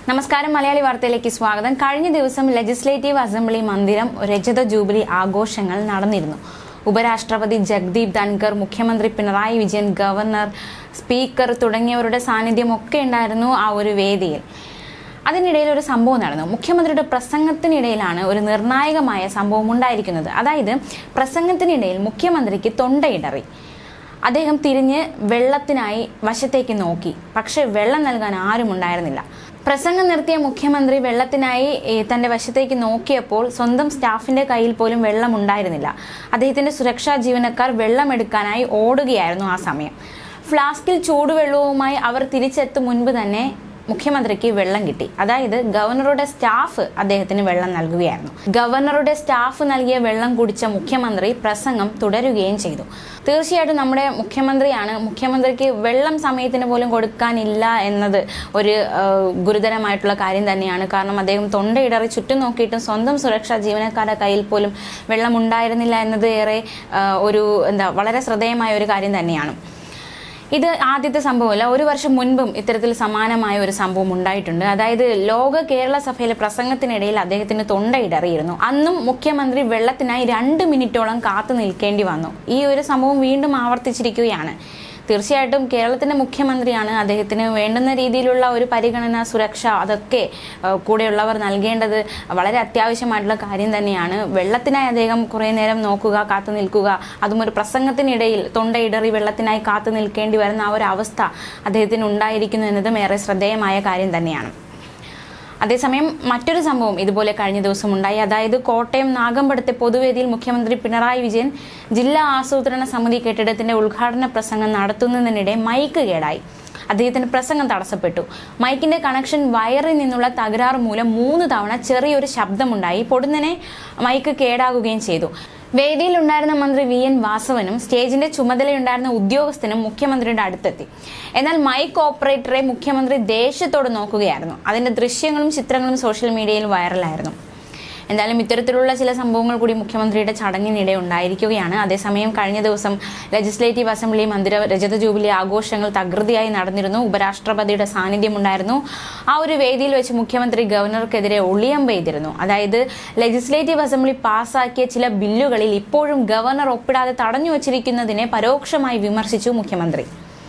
നമസ്കാരം മലയാളി വാർത്തയിലേക്ക് സ്വാഗതം കഴിഞ്ഞ ദിവസം ലെജിസ്ലേറ്റീവ് അസംബ്ലി മന്ദിരം രജത ജൂബിലി ആഘോഷങ്ങൾ നടന്നിരുന്നു ഉപരാഷ്ട്രപതി ജഗ്ദീപ് ധൻകർ മുഖ്യമന്ത്രി പിണറായി വിജയൻ ഗവർണർ സ്പീക്കർ തുടങ്ങിയവരുടെ സാന്നിധ്യമൊക്കെ ഉണ്ടായിരുന്നു ആ ഒരു വേദിയിൽ അതിനിടയിൽ ഒരു സംഭവം നടന്നു മുഖ്യമന്ത്രിയുടെ പ്രസംഗത്തിനിടയിലാണ് ഒരു നിർണായകമായ സംഭവം ഉണ്ടായിരിക്കുന്നത് അതായത് പ്രസംഗത്തിനിടയിൽ മുഖ്യമന്ത്രിക്ക് തൊണ്ടയിടറി അദ്ദേഹം തിരിഞ്ഞ് വെള്ളത്തിനായി വശത്തേക്ക് നോക്കി പക്ഷെ വെള്ളം നൽകാൻ ആരും ഉണ്ടായിരുന്നില്ല പ്രസംഗം നിർത്തിയ മുഖ്യമന്ത്രി വെള്ളത്തിനായി ഏ, തന്റെ വശത്തേക്ക് നോക്കിയപ്പോൾ സ്വന്തം സ്റ്റാഫിന്റെ കയ്യിൽ പോലും വെള്ളം ഉണ്ടായിരുന്നില്ല അദ്ദേഹത്തിന്റെ സുരക്ഷാ ജീവനക്കാർ വെള്ളം എടുക്കാനായി ഓടുകയായിരുന്നു ആ സമയം ഫ്ലാസ്കിൽ ചൂടുവെള്ളവുമായി അവർ തിരിച്ചെത്തും മുൻപ് തന്നെ മുഖ്യമന്ത്രിക്ക് വെള്ളം കിട്ടി അതായത് ഗവർണറുടെ സ്റ്റാഫ് അദ്ദേഹത്തിന് വെള്ളം നൽകുകയായിരുന്നു ഗവർണറുടെ സ്റ്റാഫ് നൽകിയ വെള്ളം കുടിച്ച മുഖ്യമന്ത്രി പ്രസംഗം തുടരുകയും ചെയ്തു തീർച്ചയായിട്ടും നമ്മുടെ മുഖ്യമന്ത്രിയാണ് മുഖ്യമന്ത്രിക്ക് വെള്ളം സമയത്തിന് പോലും കൊടുക്കാനില്ല എന്നത് ഒരു ആ, ഗുരുതരമായിട്ടുള്ള കാര്യം തന്നെയാണ് കാരണം അദ്ദേഹം തൊണ്ടയിടറി ചുറ്റും നോക്കിയിട്ടും സ്വന്തം സുരക്ഷാ ജീവനക്കാരുടെ കയ്യിൽ പോലും വെള്ളം ഉണ്ടായിരുന്നില്ല എന്നത് ഏറെ ആ, ഒരു എന്താ വളരെ ശ്രദ്ധേയമായ ഒരു കാര്യം തന്നെയാണ് ഇത് ആദ്യത്തെ സംഭവമല്ല ഒരു വർഷം മുൻപും ഇത്തരത്തിൽ സമാനമായ ഒരു സംഭവം ഉണ്ടായിട്ടുണ്ട് അതായത് ലോക കേരള സഭയിലെ പ്രസംഗത്തിനിടയിൽ അദ്ദേഹത്തിന് തൊണ്ടയിടറിയിരുന്നു അന്നും മുഖ്യമന്ത്രി വെള്ളത്തിനായി രണ്ട് മിനിറ്റോളം കാത്തു നിൽക്കേണ്ടി വന്നു ഈ ഒരു സംഭവം വീണ്ടും ആവർത്തിച്ചിരിക്കുകയാണ് തീർച്ചയായിട്ടും കേരളത്തിന്റെ മുഖ്യമന്ത്രിയാണ് അദ്ദേഹത്തിന് വേണ്ടുന്ന രീതിയിലുള്ള ഒരു പരിഗണന സുരക്ഷ അതൊക്കെ ഏഹ്, കൂടെയുള്ളവർ നൽകേണ്ടത് വളരെ അത്യാവശ്യമായിട്ടുള്ള കാര്യം തന്നെയാണ് വെള്ളത്തിനായി അദ്ദേഹം കുറേ നേരം നോക്കുക കാത്തു നിൽക്കുക അതും ഒരു പ്രസംഗത്തിനിടയിൽ തൊണ്ടയിടറി വെള്ളത്തിനായി കാത്തു നിൽക്കേണ്ടി വരുന്ന ആ ഒരു അവസ്ഥ അദ്ദേഹത്തിന് ഉണ്ടായിരിക്കുന്നു എന്നതും ഏറെ ശ്രദ്ധേയമായ കാര്യം തന്നെയാണ് അതേസമയം മറ്റൊരു സംഭവം ഇതുപോലെ കഴിഞ്ഞ ദിവസം ഉണ്ടായി അതായത് കോട്ടയം നാഗമ്പടത്തെ പൊതുവേദിയിൽ മുഖ്യമന്ത്രി പിണറായി വിജയൻ ജില്ലാ ആസൂത്രണ സമിതി കെട്ടിടത്തിന്റെ ഉദ്ഘാടന പ്രസംഗം നടത്തുന്നതിനിടെ മൈക്ക് കേടായി അദ്ദേഹത്തിന്റെ പ്രസംഗം തടസ്സപ്പെട്ടു മൈക്കിന്റെ കണക്ഷൻ വയറിൽ നിന്നുള്ള തകരാറ് മൂലം മൂന്ന് തവണ ചെറിയൊരു ശബ്ദമുണ്ടായി പൊടുന്നനെ മൈക്ക് കേടാകുകയും ചെയ്തു വേദിയിൽ ഉണ്ടായിരുന്ന മന്ത്രി വി എൻ വാസവനും സ്റ്റേജിന്റെ ചുമതലയുണ്ടായിരുന്ന ഉദ്യോഗസ്ഥനും മുഖ്യമന്ത്രിയുടെ അടുത്തെത്തി എന്നാൽ മൈക്ക് ഓപ്പറേറ്ററെ മുഖ്യമന്ത്രി ദേഷ്യത്തോട് നോക്കുകയായിരുന്നു അതിന്റെ ദൃശ്യങ്ങളും ചിത്രങ്ങളും സോഷ്യൽ മീഡിയയിൽ വൈറലായിരുന്നു എന്തായാലും ഇത്തരത്തിലുള്ള ചില സംഭവങ്ങൾ കൂടി മുഖ്യമന്ത്രിയുടെ ചടങ്ങിനിടെ ഉണ്ടായിരിക്കുകയാണ് അതേസമയം കഴിഞ്ഞ ദിവസം ലെജിസ്ലേറ്റീവ് അസംബ്ലി മന്ദിര രജത ജൂബിലി ആഘോഷങ്ങൾ തകൃതിയായി നടന്നിരുന്നു ഉപരാഷ്ട്രപതിയുടെ സാന്നിധ്യമുണ്ടായിരുന്നു ആ ഒരു വേദിയിൽ വെച്ച് മുഖ്യമന്ത്രി ഗവർണർക്കെതിരെ ഒളിയമ്പ് ചെയ്തിരുന്നു അതായത് ലെജിസ്ലേറ്റീവ് അസംബ്ലി പാസാക്കിയ ചില ബില്ലുകളിൽ ഇപ്പോഴും ഗവർണർ ഒപ്പിടാതെ തടഞ്ഞു വച്ചിരിക്കുന്നതിനെ പരോക്ഷമായി വിമർശിച്ചു മുഖ്യമന്ത്രി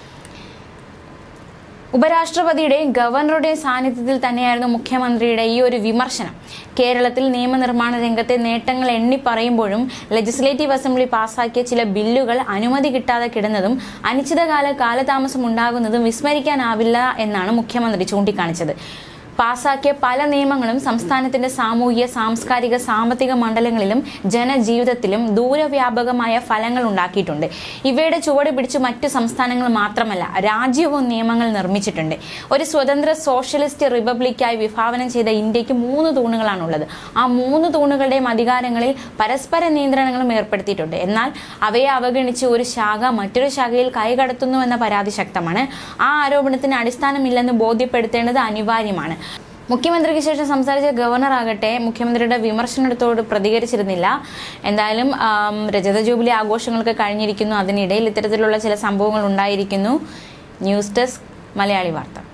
ഉപരാഷ്ട്രപതിയുടെയും ഗവർണറുടെയും സാന്നിധ്യത്തിൽ തന്നെയായിരുന്നു മുഖ്യമന്ത്രിയുടെ ഈ ഒരു വിമർശനം കേരളത്തിൽ നിയമനിർമ്മാണ രംഗത്തെ നേട്ടങ്ങൾ എണ്ണി പറയുമ്പോഴും ലെജിസ്ലേറ്റീവ് അസംബ്ലി പാസാക്കിയ ചില ബില്ലുകൾ അനുമതി കിട്ടാതെ കിടന്നതും അനിശ്ചിതകാല കാലതാമസം ഉണ്ടാകുന്നതും വിസ്മരിക്കാനാവില്ല എന്നാണ് മുഖ്യമന്ത്രി ചൂണ്ടിക്കാണിച്ചത് പാസാക്കിയ പല നിയമങ്ങളും സംസ്ഥാനത്തിന്റെ സാമൂഹിക സാംസ്കാരിക സാമ്പത്തിക മണ്ഡലങ്ങളിലും ജനജീവിതത്തിലും ദൂരവ്യാപകമായ ഫലങ്ങൾ ഉണ്ടാക്കിയിട്ടുണ്ട് ഇവയുടെ ചുവട് പിടിച്ച് മറ്റു സംസ്ഥാനങ്ങൾ മാത്രമല്ല രാജ്യവും നിയമങ്ങൾ നിർമ്മിച്ചിട്ടുണ്ട് ഒരു സ്വതന്ത്ര സോഷ്യലിസ്റ്റ് റിപ്പബ്ലിക്കായി വിഭാവനം ചെയ്ത ഇന്ത്യക്ക് മൂന്ന് തൂണുകളാണുള്ളത് ആ മൂന്ന് തൂണുകളുടെയും അധികാരങ്ങളിൽ പരസ്പര നിയന്ത്രണങ്ങളും ഏർപ്പെടുത്തിയിട്ടുണ്ട് എന്നാൽ അവയെ അവഗണിച്ച് ഒരു ശാഖ മറ്റൊരു ശാഖയിൽ കൈകടത്തുന്നു എന്ന പരാതി ശക്തമാണ് ആ ആരോപണത്തിന് അടിസ്ഥാനമില്ലെന്ന് ബോധ്യപ്പെടുത്തേണ്ടത് അനിവാര്യമാണ് മുഖ്യമന്ത്രിക്ക് ശേഷം സംസാരിച്ച ഗവർണർ ആകട്ടെ മുഖ്യമന്ത്രിയുടെ വിമർശനത്തോട് പ്രതികരിച്ചിരുന്നില്ല എന്തായാലും ആം, രജത ജൂബിലി ആഘോഷങ്ങൾക്ക് കഴിഞ്ഞിരിക്കുന്നു അതിനിടയിൽ ഇത്തരത്തിലുള്ള ചില സംഭവങ്ങൾ ഉണ്ടായിരിക്കുന്നു ന്യൂസ് ഡെസ്ക് മലയാളി വാർത്ത